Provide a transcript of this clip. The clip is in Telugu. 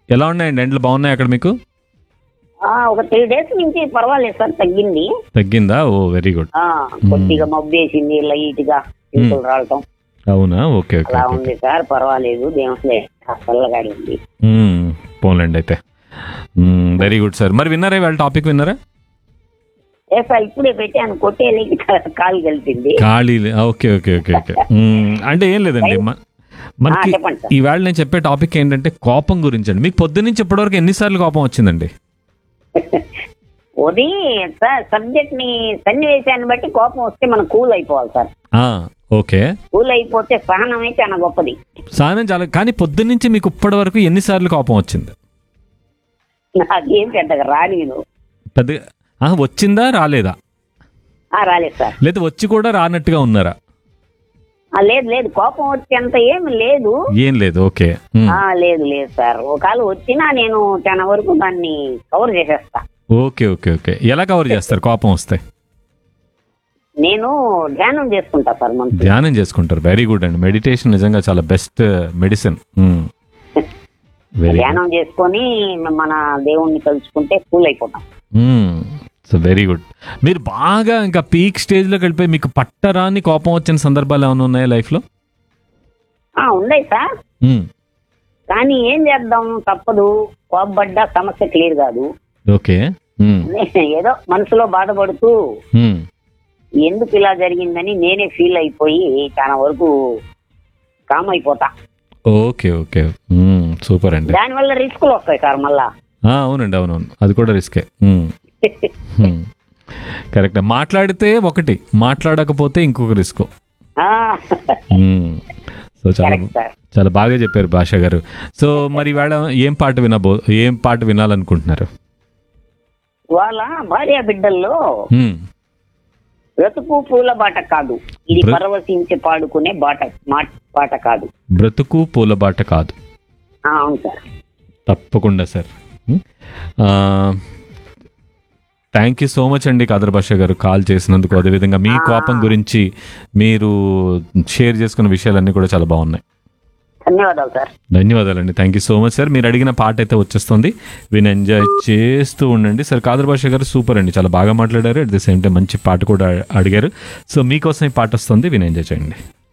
ఎలా ఉన్నాయండి ఎండలు బాగున్నాయి అక్కడ మీకు ఆ, ఒక త్రీ డేస్ నుంచి పర్వాలేదు సార్ తగ్గింది తగ్గిందా ఓ వెరీ గుడ్ ఆ, కొద్దిగా మబ్బేసింది లైట్ గా చింతలు రావటం అవునా ఓకే ఓకే అలా ఓకే ఉంది సార్ పర్వాలేదు దేవుడే చల్లగాడి ఉంది మ్మ్. పోన్లేండి అయితే వెరీ గుడ్ సార్ మరి విన్నారా వాళ్ళ టాపిక్ విన్నారా ఏ సార్ ఇప్పుడే పెట్టాను కొట్టేది కాలు కలిపింది ఖాళీ లే- ఓకే ఓకే ఓకే ఓకే మ్మ్. అంటే ఏం లేదండి మ- మనకి ఆ, చెప్పండి సార్. ఈవేళ నేను చెప్పే టాపిక్ ఏంటంటే కోపం గురించి అండి మీకు పొద్దు నుంచి ఇప్పటివరకు ఎన్నిసార్లు కోపం వచ్చిందండి ఉదయం సార్ సబ్జెక్ట్ ని సన్నివేశాన్ని బట్టి కోపం వస్తే మనం కూల్ అయిపోవాలి సార్ ఆ, ఓకే కూల్ అయిపోతే సహనమే చాలా గొప్పది సాయం చాలా కానీ పొద్దు నుంచి మీకు ఇప్పటి వరకు ఎన్నిసార్లు కోపం వచ్చింది నాకేం పెద్దగా రాలేదు పెద్ద ఆ, వచ్చిందా రాలేదా ఆ, రాలేదు సార్ లేదా వచ్చి కూడా రానట్టుగా ఉన్నారా ఆ, లేదు లేదు కోపం వచ్చేంత ఏమి లేదు ఏం లేదు ఓకే మ్మ్. ఆ లేదు లేదు సార్ ఒకవేళ వచ్చినా నేను చాలా వరకు దాన్ని కవర్ చేసేస్తా ఓకే ఓకే ఓకే ఎలా కవర్ చేస్తారు కోపం వస్తే నేను ధ్యానం చేసుకుంటా సార్ మనసు ధ్యానం చేసుకుంటారు వెరీ గుడ్ అండి మెడిటేషన్ నిజంగా చాలా బెస్ట్ మెడిసిన్ వెరీ ధ్యానం చేసుకొని మన దేవుణ్ణి కలుసుకుంటే కూల్ అయిపోతాం సో వెరీ గుడ్ మీరు బాగా ఇంకా పీక్ స్టేజ్లోకి వెళ్ళిపోయి మీకు పట్టరాని కోపం వచ్చిన సందర్భాలు ఏమైనా ఉన్నాయా లైఫ్లో ఆ ఉన్నాయి సార్ కానీ ఏం చేద్దాం తప్పదు కోపడ్డా సమస్య క్లియర్ కాదు ఓకే ఏదో మనసులో బాధపడుతూ ఎందుకు ఇలా జరిగిందని నేనే ఫీల్ అయిపోయి చాలా వరకు కామ్ అయిపోతా ఓకే ఓకే సూపర్ అండి దానివల్ల రిస్కులు వస్తాయి సార్ మళ్ళా ఆ, అవునండి అవునవును అది కూడా రిస్కే కరెక్ట్ మాట్లాడితే ఒకటి మాట్లాడకపోతే ఇంకొక రిస్క్ ఆ, సో చాలా కరెక్ట్ సార్ చాలా బాగా చెప్పారు భాష గారు సో మరి ఇవాళ ఏం పాట వినబో ఏం పాట వినాలనుకుంటున్నారు వాళ్ళ భార్య బిడ్డల్లో మ్మ్. బ్రతుకు పూల బాట కాదు ఇది బ్ర- పరవశించి పాడుకునే బాట మా- పాట కాదు బ్రతుకు పూలబాట కాదు ఆ, అవును సార్ తప్పకుండా sir thank you so much అండి కాదర్ భాష గారు కాల్ చేసినందుకు అదేవిధంగా మీ కోపం గురించి మీరు షేర్ చేసుకున్న విషయాలన్నీ కూడా చాలా బాగున్నాయి ధన్యవాదాలు సార్ ధన్యవాదాలండి thank you so much sir మీరు అడిగిన పాట అయితే వచ్చేస్తుంది విని ఎంజాయ్ చేస్తూ ఉండండి సార్ కాదర్ భాష గారు సూపర్ అండి చాలా బాగా మాట్లాడారు అట్ ది సేమ్ టైం మంచి పాట కూడా అడిగారు సో మీకోసం ఈ పాట వస్తుంది విని ఎంజాయ్ చేయండి